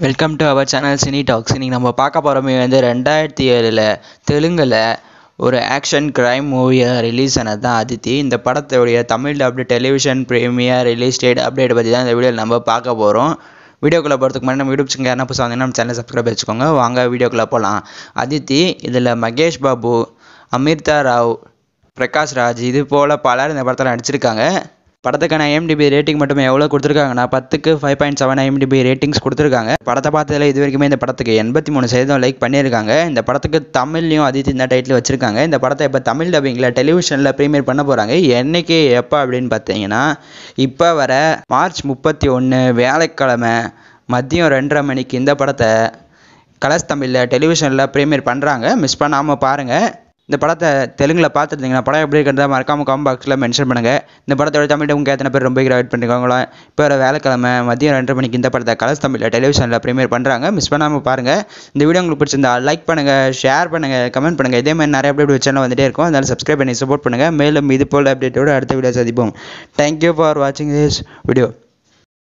welcome to அவர் channel cine talks இன்னைக்கு நம்ம பார்க்க போகிற மூவி வந்து ரெண்டாயிரத்தி ஏழில் தெலுங்கில் ஒரு ஆக்ஷன் கிரைம் மூவியாக ரிலீஸ் ஆனது தான் அதித்தி இந்த படத்துடைய Tamil dubbed television premiere release date update பற்றி தான் இந்த வீடியோவில் நம்ம பார்க்க போகிறோம் வீடியோக்குள்ளே போகிறதுக்கு முன்னாடி நம்ம யூடியூப் சேனல் யாரா புதுசாக வந்தீங்கன்னா நம்ம சேனலை சப்ஸ்கிரைப் வச்சுக்கோங்க வாங்க வீடியோக்குள்ளே போகலாம் அதித்தி இதில் மகேஷ் பாபு அமிர்தா ராவ் பிரகாஷ் ராஜ் இது போல் பலர் இந்த படத்தில் நடிச்சிருக்காங்க படத்துக்கான ஐஎம்டிபி ரேட்டிங் மட்டுமே எவ்வளோ கொடுத்துருக்காங்கன்னா பத்துக்கு five point seven IMDb ratings கொடுத்துருக்காங்க படத்தை பார்த்ததில் இது வரைக்குமே இந்த படத்துக்கு எண்பத்தி மூணு சதவீதம் லைக் பண்ணியிருக்காங்க இந்த படத்துக்கு தமிழ்லையும் அதித்தி இந்த டைட்டில் வச்சுருக்காங்க இந்த படத்தை இப்போ தமிழ் டப்பிங்கில் டெலிவிஷனில் ப்ரீமியர் பண்ண போகிறாங்க என்னைக்கு எப்போ அப்படின்னு பார்த்தீங்கன்னா இப்போ வர மார்ச் முப்பத்தி ஒன்று வியாழக்கிழமை மதியம் ரெண்டரை மணிக்கு இந்த படத்தை கலர்ஸ் தமிழில் டெலிவிஷனில் ப்ரீமியர் பண்ணுறாங்க மிஸ் பண்ணாமல் பாருங்கள் இந்த படத்தை தெலுங்கில் பார்த்துருந்தீங்கன்னா படம் எப்படி இருக்கிறதா மறக்காமல் காம் பாக்ஸில் மென்ஷன் பண்ணுங்கள் இந்த படத்தோட தமிழ் உங்களுக்கு எத்தனை பேர் ரொம்ப வெயிட் பண்ணிருக்காங்களோ இப்போ வர வேலைக்கிழமை மதியம் ரெண்டரை மணிக்கு இந்த படத்தை கலர்ஸ் தமிழில் டெலிவிஷனில் ப்ரீமியர் பண்ணுறாங்க மிஸ் பண்ணாமல் பாருங்கள் இந்த வீடியோ உங்களுக்கு பிடிச்சிருந்தா லைக் பண்ணுங்கள் ஷேர் பண்ணுங்கள் கமெண்ட் பண்ணுங்கள் இதே மாதிரி நிறைய அப்டேட் சேனல் வந்துட்டே இருக்கும் அதனால சப்ஸ்கிரைப் பண்ணி சப்போர்ட் பண்ணுங்கள் மேலும் இது போல் அப்டேட்டோட அடுத்த வீடியோ சந்திப்போம் தேங்க்யூ ஃபார் வாட்சிங் திஸ் வீடியோ